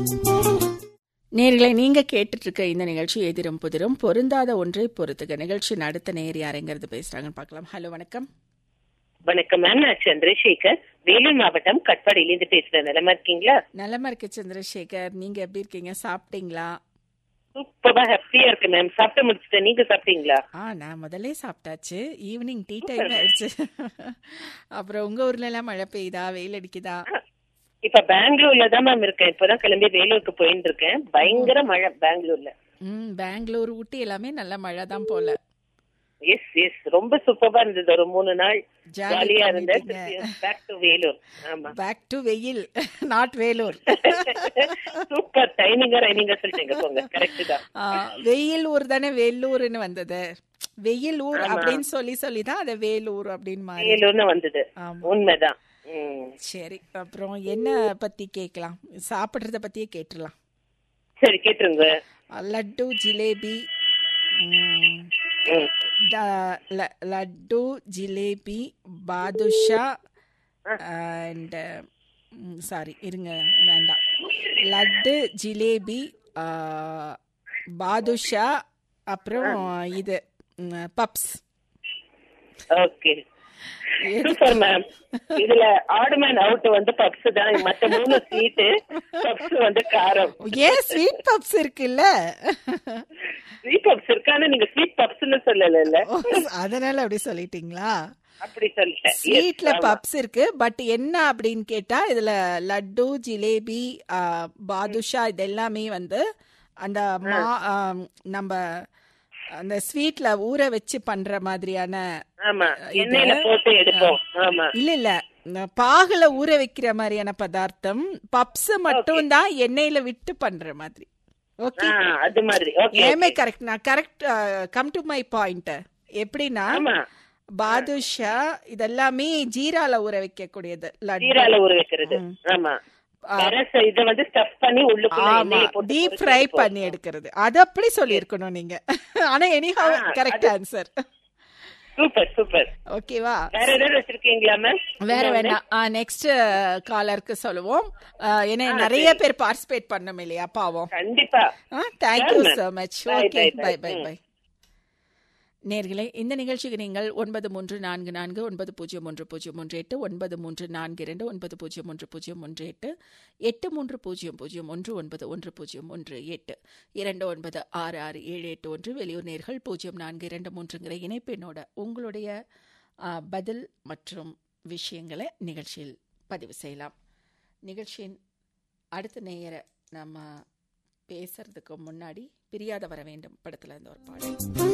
நேர்களை நீங்க கேட்டுட்டு இருக்க இந்த நிகழ்ச்சி எதிரும் புதிரும் பொருந்தாத ஒன்றை பொறுத்துக்க நிகழ்ச்சியின் அடுத்த நேர் யாருங்கிறது பேசுறாங்கன்னு பார்க்கலாம் ஹலோ வணக்கம் வணக்கம் மேம் நான் சந்திரசேகர் வேலூர் மாவட்டம் கட்பாடியிலிருந்து பேசுறேன் நிலமா இருக்கீங்களா நலமா இருக்கு சந்திரசேகர் நீங்க எப்படி இருக்கீங்க சாப்பிட்டீங்களா சூப்பரா ஹாப்பியா இருக்கு மேம் சாப்பிட்டு முடிச்சுட்டேன் நீங்க சாப்பிட்டீங்களா ஆ நான் முதல்ல சாப்பிட்டாச்சு ஈவினிங் டீ டைம் ஆயிடுச்சு அப்புறம் உங்க ஊர்ல எல்லாம் மழை பெய்யுதா வெயில் அடிக்குதா இப்ப பெங்களூர்ல தான் மேம் இருக்கேன் இப்பதான் கிளம்பி வேலூருக்கு போயிட்டு இருக்கேன் பயங்கர மழை பெங்களூர்ல ம் பெங்களூர் ஊட்டி எல்லாமே நல்ல மழை தான் போல எஸ் எஸ் ரொம்ப சூப்பரா இருந்தது ஒரு மூணு நாள் Jolly ஜாலியா இருந்தேன் பண்ணிட்டீங்க. பேக் டு வேலூர் ஆமா பேக் டு வெயில் நாட் வேலூர் சூப்பர் டைமிங்கா ரைனிங்கா சொல்லிட்டீங்க போங்க கரெக்ட் தான் ஆ, வெயில் ஊர் தானே வெள்ளூர்னு வந்தது வெயில் ஊர் ஆமா. அப்படின்னு சொல்லி சொல்லி தான் அதை வேலூர் அப்படின்னு மாறி வேலூர்னு வந்தது ஆமா உண்மைதான் ம். சரி அப்புறம் என்ன பத்தி கேட்கலாம் சாப்பிடுறத பத்தியே கேட்டுடலாம் சரி கேட்டுருங்க லட்டு ஜிலேபி ம், ம். ட- ல- லட்டு ஜிலேபி பாதுஷா அண்ட் சாரி இருங்க வேண்டாம் லட்டு ஜிலேபி ஆ, பாதுஷா அப்புறம் இது பப்ஸ் ஓகே சூப்பர் மேம் இதுல ஆடுமேன் அவுட் வந்து பப்ஸ் தான் மத்த மூணு ஸ்வீட் பப்ஸ் வந்து காரம் ஏன் ஸ்வீட் பப்ஸ் இருக்குல்ல ஸ்வீட் பப்ஸ் இருக்கு ஆனா நீங்க ஸ்வீட் பப்ஸ்னு சொல்லல ஓ, அதனால அப்படி சொல்லிட்டீங்களா அப்படி சொல்லிட்டேன் Yes, ஸ்வீட்ல ஆமா. பப்ஸ் இருக்கு பட் என்ன அப்படின்னு கேட்டா இதுல லட்டு ஜிலேபி ஆ, பாதுஷா இது எல்லாமே வந்து அந்த மா ஆம், நம்ம அந்த ஸ்வீட்ல ஊற வச்சு பண்ற மாதிரியான ஆமா எண்ணெயில போட்டு எடுப்போம் ஆமா இல்ல இல்ல இந்த பாகுல ஊற வைக்கிற மாதிரியான பதார்த்தம் பப்ஸ் மட்டும் தான் எண்ணெயில விட்டு பண்ற மாதிரி ஓகே ஆ, அது மாதிரி ஓகே ஏமே கரெக்ட் நான் correct come to my point எப்படின்னா ஆமா பாதுஷா இதெல்லாமே ஜீரால ஊற வைக்கக்கூடியது லட்டு ஜீரால ஊற வைக்கிறது ஆமா அரச இத வந்து ஸ்டஃப் பண்ணி உள்ளுக்குள்ள ஆமா எண்ணெயில போட்டு டீப் பொரிச்சு ஃப்ரை எடுப்போம். பண்ணி எடுக்கிறது அது அப்படி சொல்லியிருக்கணும் நீங்க ஆனா எனிஹவ் ஆ, கரெக்ட் ஆன்சர் சூப்பர் சூப்பர் ஓகே,வா வேற ஏதாவது வச்சிருக்கீங்களா மேம் வேற வேண்டாம் நெக்ஸ்ட் காலருக்கு சொல்லுவோம் ஆ, ஏன்னா நிறைய பேர் பார்ட்டிசிபேட் பண்ணோம் இல்லையா பாவம் கண்டிப்பா thank you Sure, ma'am. so much Bye, okay bye, bye bye. Bye ம். பை நேர்களே இந்த நிகழ்ச்சிக்கு நீங்கள் ஒன்பது மூன்று நான்கு நான்கு ஒன்பது பூஜ்ஜியம் ஒன்று பூஜ்ஜியம் ஒன்று எட்டு ஒன்பது மூன்று நான்கு இரண்டு ஒன்பது பூஜ்ஜியம் ஒன்று பூஜ்ஜியம் ஒன்று எட்டு எட்டு மூன்று பூஜ்ஜியம் பூஜ்ஜியம் ஒன்று ஒன்பது ஒன்று பூஜ்ஜியம் ஒன்று எட்டு இரண்டு ஒன்பது ஆறு ஆறு ஏழு எட்டு ஒன்று வெளியூர் நேர்கள் பூஜ்ஜியம் நான்கு இரண்டு மூன்றுங்கிற இணைப்பெண்ணோட உங்களுடைய ஆ, பதில் மற்றும் விஷயங்களை நிகழ்ச்சியில் பதிவு செய்யலாம் நிகழ்ச்சியின் அடுத்த நேயரை நம்ம பேசுறதுக்கு முன்னாடி பிரியாத வர வேண்டும் படத்துல இருந்து ஒரு பாடல்